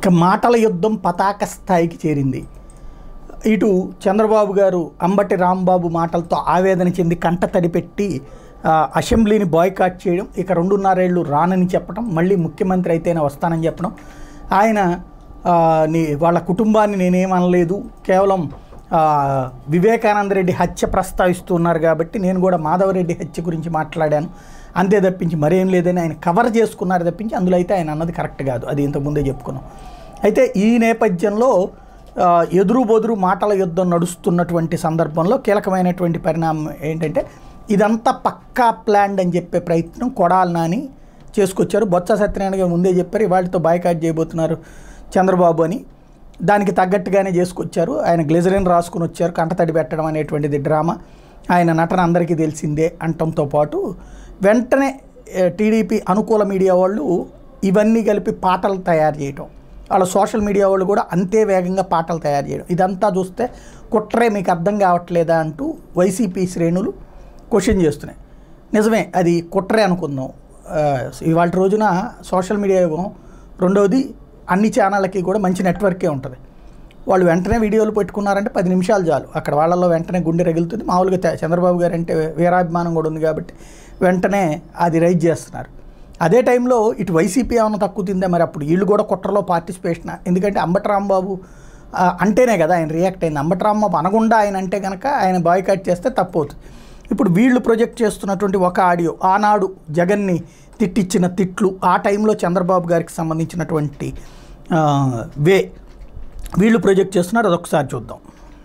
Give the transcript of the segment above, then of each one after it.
ఇక మాటల యుద్ధం పతాక స్థాయికి చేరింది ఇటు చంద్రబాబు గారు అంబటి రాంబాబు మాటలతో ఆవేదన చెంది కంట తడిపెట్టి ఆ, అసెంబ్లీని బాయ్కాట్ చేయడం ఇక రెండున్నరేళ్ళు రానని చెప్పడం మళ్ళీ ముఖ్యమంత్రి అయితేనే వస్తానని చెప్పడం ఆయన ఆ, నీ వాళ్ళ కుటుంబాన్ని నేనేమనలేదు కేవలం ఆ, వివేకానంద రెడ్డి హత్య ప్రస్తావిస్తున్నారు కాబట్టి నేను కూడా మాధవరెడ్డి హత్య గురించి మాట్లాడాను అంతే తప్పించి మరేం లేదని ఆయన కవర్ చేసుకున్నారు తప్పించి అందులో అయితే ఆయన అన్నది కరెక్ట్ కాదు అది ఇంతకుముందే చెప్పుకున్నాం అయితే ఈ నేపథ్యంలో ఆ, ఎదురు బొదురు మాటల యుద్ధం నడుస్తున్నటువంటి సందర్భంలో కీలకమైనటువంటి పరిణామం ఏంటంటే ఇదంతా పక్కా ప్లాన్డ్ అని చెప్పే ప్రయత్నం కొడాలి నాని చేసుకొచ్చారు బొత్స సత్యనారాయణ గారు ముందే చెప్పారు ఇవాళతో బాయ్కాట్ చేయబోతున్నారు చంద్రబాబు అని దానికి తగ్గట్టుగానే చేసుకొచ్చారు ఆయన గ్లిజరిన్ రాసుకుని వచ్చారు కంటతడి పెట్టడం అనేటువంటిది డ్రామా ఆయన నటన అందరికీ తెలిసిందే అంటంతో పాటు వెంటనే ఏ, టీడీపీ అనుకూల మీడియా వాళ్ళు ఇవన్నీ కలిపి పాటలు తయారు చేయటం వాళ్ళ సోషల్ మీడియా వాళ్ళు కూడా అంతే వేగంగా పాటలు తయారు చేయడం ఇదంతా చూస్తే కుట్రే మీకు అర్థం కావట్లేదా అంటూ వైసీపీ శ్రేణులు క్వశ్చన్ చేస్తున్నాయి నిజమే అది కుట్రే అనుకుందాం ఆ, ఇవాళ రోజున సోషల్ మీడియా యుగం రెండవది అన్ని ఛానళ్ళకి కూడా మంచి నెట్వర్కే ఉంటుంది వాళ్ళు వెంటనే వీడియోలు పెట్టుకున్నారంటే పది నిమిషాలు చాలు అక్కడ వాళ్ళలో వెంటనే గుండె రగులుతుంది మామూలుగా చ- చంద్రబాబు గారు అంటే వీరాభిమానం కూడా ఉంది కాబట్టి వెంటనే అది రైజ్ చేస్తున్నారు అదే టైంలో ఇటు వైసీపీ ఏమైనా తక్కువ తిందా మరి అప్పుడు వీళ్ళు కూడా కుట్రలో పార్టిసిపేషన్ ఎందుకంటే అంబటి రాంబాబు ఆ, అంటేనే కదా ఆయన రియాక్ట్ అయింది అంబటి రాంబాబు అనకుండా ఆయన అంటే కనుక ఆయన బాయ్కాట్ చేస్తే తప్పు అవుతుంది ఇప్పుడు వీళ్ళు ప్రొజెక్ట్ చేస్తున్నటువంటి ఒక ఆడియో ఆనాడు జగన్ని తిట్టిచ్చిన తిట్లు ఆ టైంలో చంద్రబాబు గారికి సంబంధించినటువంటి ఆ, వే వీళ్ళు ప్రొజెక్ట్ చేస్తున్నారు అదొకసారి చూద్దాం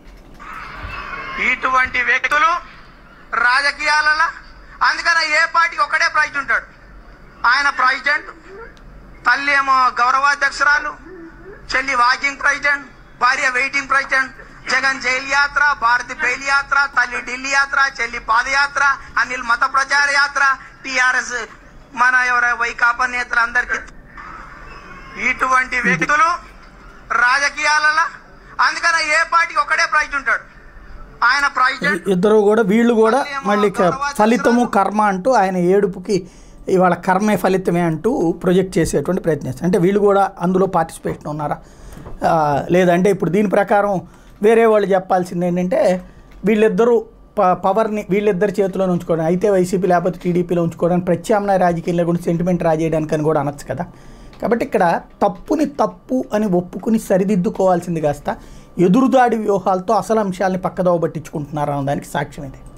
ఇటువంటి వ్యక్తులు రాజకీయాలలో అందుకని ఏ పార్టీకి ఒకటే ప్రైజ్ ఉంటాడు ఆయన ప్రెసిడెంట్ తల్లి ఏమో గౌరవాధ్యక్షురాలు చెల్లి వాకింగ్ ప్రెసిడెంట్ భార్య వెయిటింగ్ ప్రెసిడెంట్ జగన్ జైలు యాత్ర భారతి బెయిల్ యాత్ర తల్లి ఢిల్లీ యాత్ర చెల్లి పాదయాత్ర అనిల్ మత ప్రచార యాత్ర టిఆర్ఎస్ మన ఎవరో వైకాపా నేతలు అందరికి ఇటువంటి వ్యక్తులు రాజకీయాలలో అందుకని ఏ పార్టీకి ఒకటే ప్రైజ్ ఉంటాడు ఆయన ప్రెసిడెంట్ ఇద్దరు కూడా వీళ్ళు కూడా మళ్ళీ క- ఫలితము కర్మ అంటూ ఆయన ఏడుపుకి ఇవాళ కర్మే ఫలితమే అంటూ ప్రొజెక్ట్ చేసేటువంటి ప్రయత్నం చేస్తారు అంటే వీళ్ళు కూడా అందులో పార్టిసిపేషన్ ఉన్నారా ఆ, లేదంటే ఇప్పుడు దీని ప్రకారం వేరే వాళ్ళు చెప్పాల్సింది ఏంటంటే వీళ్ళిద్దరూ ప పవర్ని వీళ్ళిద్దరి చేతిలో ఉంచుకోవడం అయితే వైసీపీ లేకపోతే టీడీపీలో ఉంచుకోవడానికి ప్రత్యామ్నాయ రాజకీయాల్లో కూడా సెంటిమెంట్ రాజేయడానికి అని కూడా అనొచ్చు కదా కాబట్టి ఇక్కడ తప్పుని తప్పు అని ఒప్పుకుని సరిదిద్దుకోవాల్సింది కాస్త ఎదురుదాడి వ్యూహాలతో అసలు అంశాలని పక్కదోవ పట్టించుకుంటున్నారు అన్న దానికి సాక్ష్యం ఇది